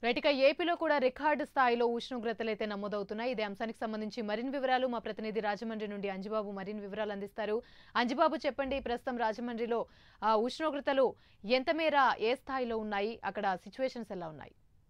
right ఇక ఏపీలో కూడా రికార్డు స్థాయిలో ఉష్ణోగ్రతలు అయితే నమోదవుతున్నాయి ఇదే అంశానికి సంబంధించి మరిన్ని వివరాలు మా ప్రతినిధి రాజమండ్రి నుండి అంజిబాబు మరిన్ని వివరాలు అందిస్తారు అంజిబాబు చెప్పండి ప్రస్తుతం రాజమండ్రిలో ఆ, ఉష్ణోగ్రతలు ఎంత మేర ఏ స్థాయిలో ఉన్నాయి అక్కడ సిచ్యువేషన్స్ ఎలా ఉన్నాయి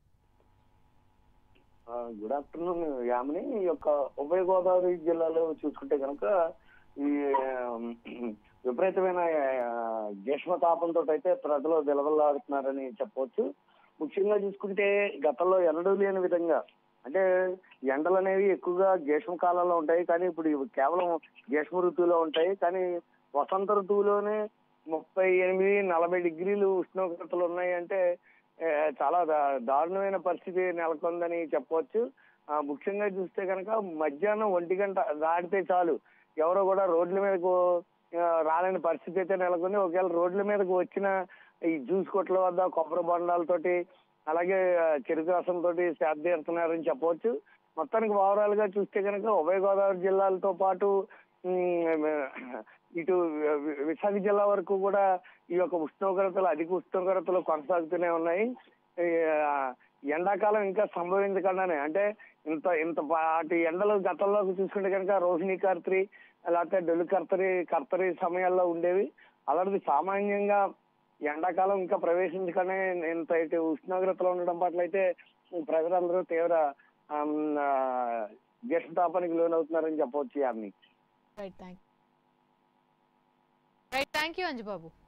గుడ్ ఆఫ్టర్నూన్ యామిని ఈ యొక్క ఉభయ గోదావరి జిల్లాలో చూసుకుంటే కనుక ఈ ఆమ్, విపరీతమైన ఆ, గ్రీష్మ తాపంతో అయితే ప్రజలు విలవల్లాడుతున్నారని చెప్పవచ్చు ముఖ్యంగా చూసుకుంటే గతంలో ఎన్నడూ లేని విధంగా అంటే ఎండలు అనేవి ఎక్కువగా గ్రీష్మ కాలంలో ఉంటాయి కానీ ఇప్పుడు ఇవి కేవలం గ్రీష్మ ఋతువులో ఉంటాయి కానీ వసంత ఋతువులోనే ముప్పై ఎనిమిది నలభై డిగ్రీలు ఉష్ణోగ్రతలు ఉన్నాయి అంటే ఏ, చాలా దా- దారుణమైన పరిస్థితి నెలకొందని చెప్పవచ్చు ఆ, ముఖ్యంగా చూస్తే కనుక మధ్యాహ్నం ఒంటి గంట దాటితే చాలు ఎవరో కూడా రోడ్ల మీదకు ఆ, రాలేని పరిస్థితి అయితే నెలకొంది ఒకవేళ రోడ్ల మీదకు వచ్చిన ఈ జ్యూస్ కొట్ల వద్ద కొబ్బరి బొండాలతోటి అలాగే ఆ, చెరుకు రసం తోటి సేద తీరుతున్నారని చెప్పవచ్చు మొత్తానికి ఓవరాల్ గా చూస్తే కనుక ఉభయ గోదావరి జిల్లాలతో పాటు ఉమ్, ఇటు వి- విశాఖ జిల్లా వరకు కూడా ఈ యొక్క ఉష్ణోగ్రతలు అధిక ఉష్ణోగ్రతలు కొనసాగుతూనే ఉన్నాయి ఈ, ఆ, ఎండాకాలం ఇంకా సంభవించకుండానే అంటే ఇంత ఇంత పాటి ఎండలు గతంలో చూసుకుంటే కనుక రోహిణి కర్తరి లేకపోతే డొల్లు కర్తరి కర్తరి సమయాల్లో ఉండేవి అలాంటిది సామాన్యంగా ఎండాకాలం ఇంకా ప్రవేశించగానే ఇంత ఇటు ఉష్ణోగ్రతలు ఉండడం పట్ల అయితే ప్రజలందరూ తీవ్ర ఆమ్, ఆ, గ్రీష్మతాపానికి లోనవుతున్నారని చెప్పవచ్చు యాన్ని right thank right thank you Anjibabu